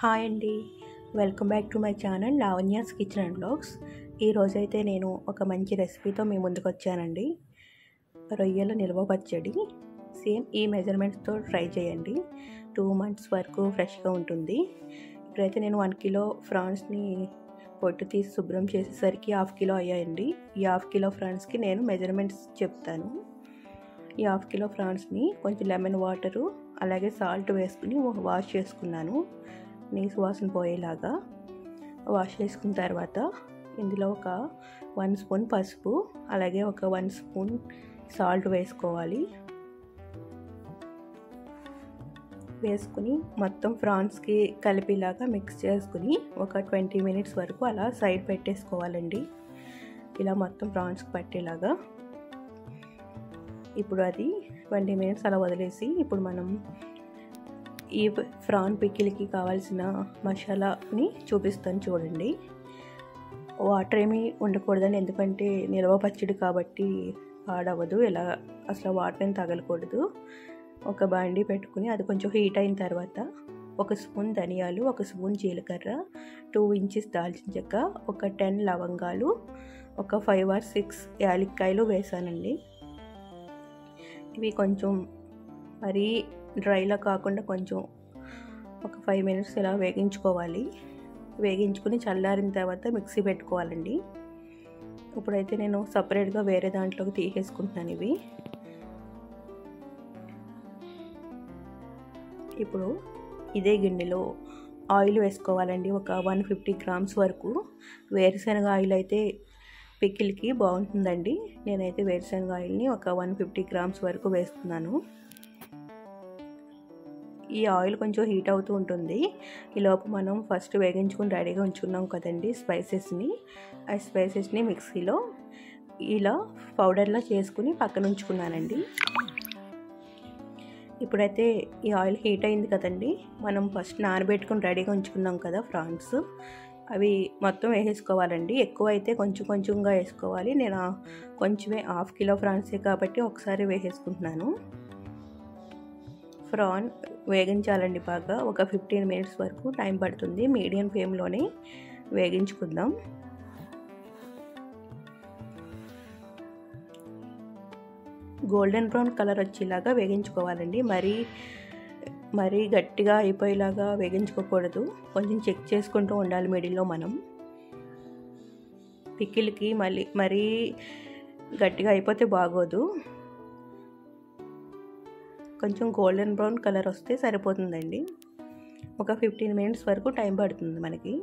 hi అండి welcome back to my channel Lavanya's kitchen and blogs ఈరోజైతే నేను ఒక మంచి రెసిపీతో మీ ముందుకు వచ్చానండి రొయ్యల నిల్వ పచ్చడి సేమ్ ఈ మెజర్మెంట్స్తో ట్రై చేయండి టూ మంత్స్ వరకు ఫ్రెష్గా ఉంటుంది ఇప్పుడైతే నేను వన్ కిలో ఫ్రాన్స్ని పొట్టు తీసి శుభ్రం చేసేసరికి హాఫ్ కిలో అయ్యాయండి ఈ హాఫ్ కిలో ఫ్రాన్స్కి నేను మెజర్మెంట్స్ చెప్తాను ఈ హాఫ్ కిలో ఫ్రాన్స్ని కొంచెం లెమన్ వాటరు అలాగే సాల్ట్ వేసుకుని వాష్ చేసుకున్నాను నీసు వాసన పోయేలాగా వాష్ చేసుకున్న తర్వాత ఇందులో ఒక వన్ స్పూన్ పసుపు అలాగే ఒక వన్ స్పూన్ సాల్ట్ వేసుకోవాలి వేసుకుని మొత్తం ఫ్రాన్స్కి కలిపేలాగా మిక్స్ చేసుకుని ఒక ట్వంటీ మినిట్స్ వరకు అలా సైడ్ పెట్టేసుకోవాలండి ఇలా మొత్తం ఫ్రాన్స్కి పట్టేలాగా ఇప్పుడు అది ట్వంటీ మినిట్స్ అలా వదిలేసి ఇప్పుడు మనం ఈ ఫ్రాన్ పిక్కిల్కి కావాల్సిన మసాలాని చూపిస్తాను చూడండి వాటర్ ఏమీ ఉండకూడదని ఎందుకంటే నిల్వ పచ్చడి కాబట్టి పాడవదు ఇలా అసలు వాటర్ ఏం తగలకూడదు ఒక బాండీ పెట్టుకుని అది కొంచెం హీట్ అయిన తర్వాత ఒక స్పూన్ ధనియాలు ఒక స్పూన్ జీలకర్ర టూ ఇంచెస్ దాల్చిన చెక్క ఒక టెన్ లవంగాలు ఒక ఫైవ్ ఆర్ సిక్స్ యాలక్కాయలు వేసానండి ఇవి కొంచెం మరీ డ్రైలా కాకుండా కొంచెం ఒక ఫైవ్ మినిట్స్ ఇలా వేగించుకోవాలి వేగించుకుని చల్లారిన తర్వాత మిక్సీ పెట్టుకోవాలండి ఇప్పుడైతే నేను సపరేట్గా వేరే దాంట్లోకి తీసేసుకుంటున్నాను ఇవి ఇప్పుడు ఇదే గిన్నెలో ఆయిల్ వేసుకోవాలండి ఒక వన్ ఫిఫ్టీ గ్రామ్స్ వరకు వేరుశనగ ఆయిల్ అయితే పికిల్కి బాగుంటుందండి నేనైతే వేరుశనగ ఆయిల్ని ఒక వన్ ఫిఫ్టీ గ్రామ్స్ వరకు వేస్తున్నాను ఈ ఆయిల్ కొంచెం హీట్ అవుతూ ఉంటుంది ఈలోపు మనం ఫస్ట్ వేగించుకుని రెడీగా ఉంచుకున్నాం కదండి స్పైసెస్ని ఆ స్పైసెస్ని మిక్సీలో ఇలా పౌడర్లా చేసుకుని పక్కన ఉంచుకున్నానండి ఇప్పుడైతే ఈ ఆయిల్ హీట్ అయింది కదండి మనం ఫస్ట్ నానబెట్టుకుని రెడీగా ఉంచుకున్నాం కదా ఫ్రాన్స్ అవి మొత్తం వేసేసుకోవాలండి ఎక్కువ అయితే కొంచెం కొంచెంగా వేసుకోవాలి నేను కొంచెమే హాఫ్ కిలో ఫ్రాన్సే కాబట్టి ఒకసారి వేసేసుకుంటున్నాను ఫ్రాన్ వేగించాలండి బాగా ఒక ఫిఫ్టీన్ మినిట్స్ వరకు టైం పడుతుంది మీడియం ఫ్లేమ్లోనే వేగించుకుందాం గోల్డెన్ బ్రౌన్ కలర్ వచ్చేలాగా వేగించుకోవాలండి మరీ మరీ గట్టిగా అయిపోయేలాగా వేగించుకోకూడదు కొంచెం చెక్ చేసుకుంటూ ఉండాలి మిడిల్లో మనం పిక్కిల్కి మళ్ళీ మరీ గట్టిగా అయిపోతే బాగోదు కొంచెం గోల్డెన్ బ్రౌన్ కలర్ వస్తే సరిపోతుందండి ఒక ఫిఫ్టీన్ మినిట్స్ వరకు టైం పడుతుంది మనకి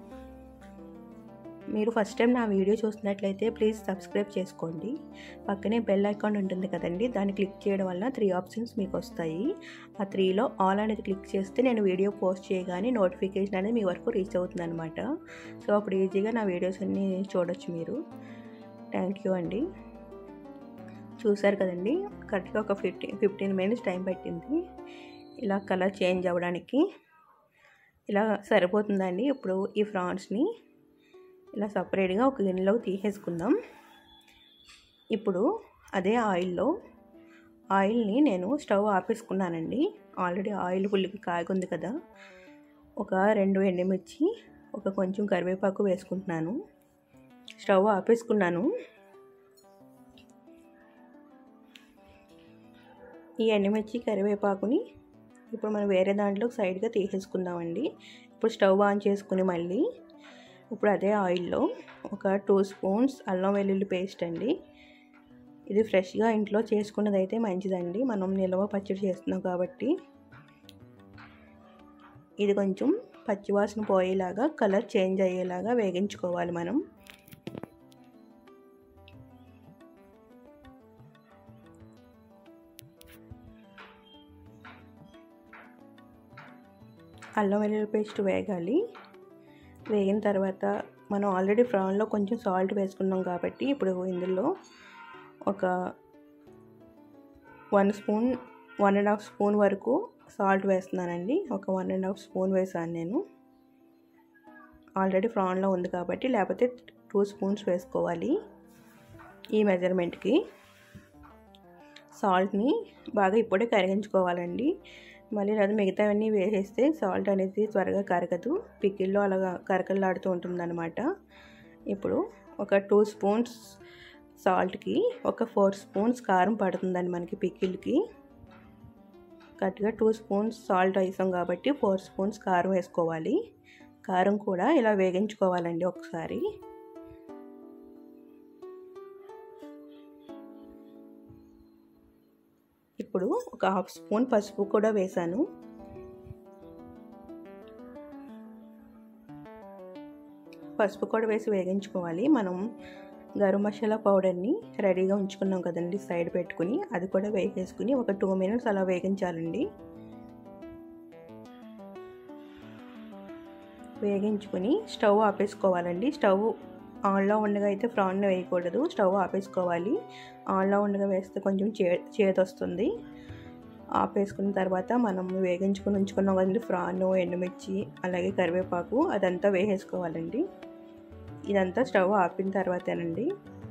మీరు ఫస్ట్ టైం నా వీడియో చూసినట్లయితే ప్లీజ్ సబ్స్క్రైబ్ చేసుకోండి పక్కనే బెల్ ఐకాన్ ఉంటుంది కదండి దాన్ని క్లిక్ చేయడం వల్ల త్రీ ఆప్షన్స్ మీకు వస్తాయి ఆ త్రీలో ఆల్ అనేది క్లిక్ చేస్తే నేను వీడియో పోస్ట్ చేయగానే నోటిఫికేషన్ అనేది మీ వరకు రీచ్ అవుతుంది అనమాట సో అప్పుడు ఈజీగా నా వీడియోస్ అన్నీ చూడొచ్చు మీరు థ్యాంక్ యూ అండి చూసారు కదండి కరెక్ట్గా ఒక ఫిఫ్టీన్ ఫిఫ్టీన్ మినిట్స్ టైం పట్టింది ఇలా కలర్ చేంజ్ అవ్వడానికి ఇలా సరిపోతుందండి ఇప్పుడు ఈ ఫ్రాన్స్ని ఇలా సపరేట్గా ఒక గిన్నెలోకి తీసేసుకుందాం ఇప్పుడు అదే ఆయిల్లో ఆయిల్ని నేను స్టవ్ ఆపేసుకున్నానండి ఆల్రెడీ ఆయిల్ ఫుల్కి కాగుంది కదా ఒక రెండు ఎండుమిర్చి ఒక కొంచెం కరివేపాకు వేసుకుంటున్నాను స్టవ్ ఆపేసుకున్నాను ఈ ఎండుమిర్చి కరివేపాకుని ఇప్పుడు మనం వేరే దాంట్లో సైడ్గా తీసేసుకుందామండి ఇప్పుడు స్టవ్ ఆన్ చేసుకుని మళ్ళీ ఇప్పుడు అదే ఆయిల్లో ఒక టూ స్పూన్స్ అల్లం వెల్లుల్లి పేస్ట్ అండి ఇది ఫ్రెష్గా ఇంట్లో చేసుకున్నది అయితే మంచిదండి మనం నిల్వ పచ్చడి చేస్తున్నాం కాబట్టి ఇది కొంచెం పచ్చివాసన పోయేలాగా కలర్ చేంజ్ అయ్యేలాగా వేగించుకోవాలి మనం అల్లం వెల్లుల్లి పేస్ట్ వేగాలి వేగిన తర్వాత మనం ఆల్రెడీ ఫ్రాన్లో కొంచెం సాల్ట్ వేసుకున్నాం కాబట్టి ఇప్పుడు ఇందులో ఒక one spoon one and half spoon వరకు సాల్ట్ వేస్తున్నానండి ఒక వన్ అండ్ హాఫ్ స్పూన్ వేసాను నేను ఆల్రెడీ ఫ్రాన్లో ఉంది కాబట్టి లేకపోతే టూ స్పూన్స్ వేసుకోవాలి ఈ మెజర్మెంట్కి సాల్ట్ని బాగా ఇప్పుడే కరిగించుకోవాలండి మళ్ళీ అది మిగతావన్నీ వేసేస్తే సాల్ట్ అనేది త్వరగా కరగదు పికిల్లో అలాగా కరకలాడుతూ ఉంటుందన్నమాట ఇప్పుడు ఒక టూ స్పూన్స్ సాల్ట్కి ఒక ఫోర్ స్పూన్స్ కారం పడుతుందండి మనకి పికిల్కి కరెక్ట్గా టూ స్పూన్స్ సాల్ట్ వేసాం కాబట్టి ఫోర్ స్పూన్స్ కారం వేసుకోవాలి కారం కూడా ఇలా వేగించుకోవాలండి ఒకసారి ఇప్పుడు ఒక హాఫ్ స్పూన్ పసుపు కూడా వేసాను పసుపు కూడా వేసి వేగించుకోవాలి మనం గరం మసాలా పౌడర్ని రెడీగా ఉంచుకున్నాం కదండి సైడ్ పెట్టుకుని అది కూడా వేసేసుకుని ఒక టూ మినిట్స్ అలా వేగించాలండి వేగించుకుని స్టవ్ ఆపేసుకోవాలండి స్టవ్ ఆన్లో ఉండగా అయితే ఫ్రాన్ వేయకూడదు స్టవ్ ఆపేసుకోవాలి ఆన్లో ఉండగా వేస్తే కొంచెం చే చేదొస్తుంది ఆపేసుకున్న తర్వాత మనం వేగించుకుని ఉంచుకున్నాం కదండి ఫ్రాన్ ఎండుమిర్చి అలాగే కరివేపాకు అదంతా వేసేసుకోవాలండి ఇదంతా స్టవ్ ఆపిన తర్వాతేనండి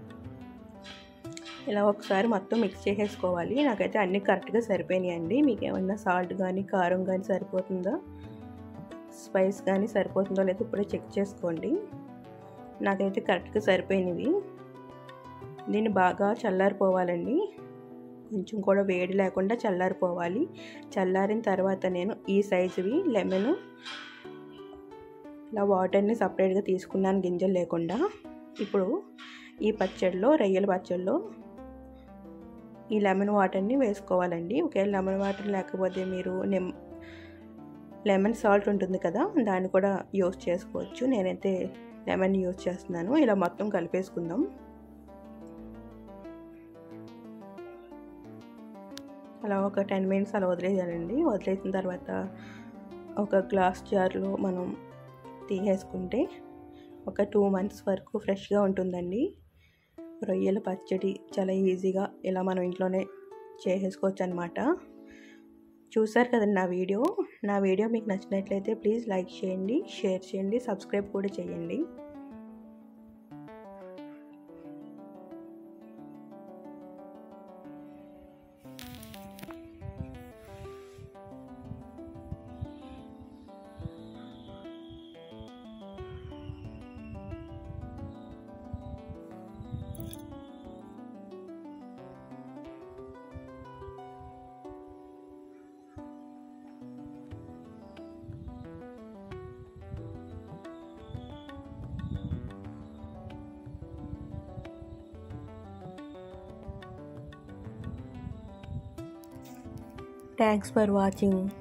ఇలా ఒకసారి మొత్తం మిక్స్ చేసేసుకోవాలి నాకైతే అన్నీ కరెక్ట్గా సరిపోయినాయండి మీకు ఏమన్నా సాల్ట్ కానీ కారం కానీ సరిపోతుందా స్పైస్ కానీ సరిపోతుందో లేదో ఇప్పుడే చెక్ చేసుకోండి నాకైతే కరెక్ట్గా సరిపోయినవి దీన్ని బాగా చల్లారిపోవాలండి కొంచెం కూడా వేడి లేకుండా చల్లారిపోవాలి చల్లారిన తర్వాత నేను ఈ సైజువి లెమన్ ఇలా వాటర్ని సపరేట్గా తీసుకున్నాను గింజలు లేకుండా ఇప్పుడు ఈ పచ్చడిలో రొయ్యల పచ్చడిలో ఈ లెమన్ వాటర్ని వేసుకోవాలండి ఒకవేళ లెమన్ వాటర్ లేకపోతే మీరు నిమ్ లెమన్ సాల్ట్ ఉంటుంది కదా దాన్ని కూడా యూస్ చేసుకోవచ్చు నేనైతే లెమన్ యూస్ చేస్తున్నాను ఇలా మొత్తం కలిపేసుకుందాం అలా ఒక టెన్ మినిట్స్ అలా వదిలేయాలండి వదిలేసిన తర్వాత ఒక గ్లాస్ జార్లో మనం తీసేసుకుంటే ఒక టూ మంత్స్ వరకు ఫ్రెష్గా ఉంటుందండి రొయ్యల పచ్చడి చాలా ఈజీగా ఇలా మనం ఇంట్లోనే చేసేసుకోవచ్చు అనమాట చూసారు కదండి నా వీడియో నా వీడియో మీకు నచ్చినట్లయితే ప్లీజ్ లైక్ చేయండి షేర్ చేయండి సబ్స్క్రైబ్ కూడా చేయండి థ్యాంక్స్ ఫర్ వాచింగ్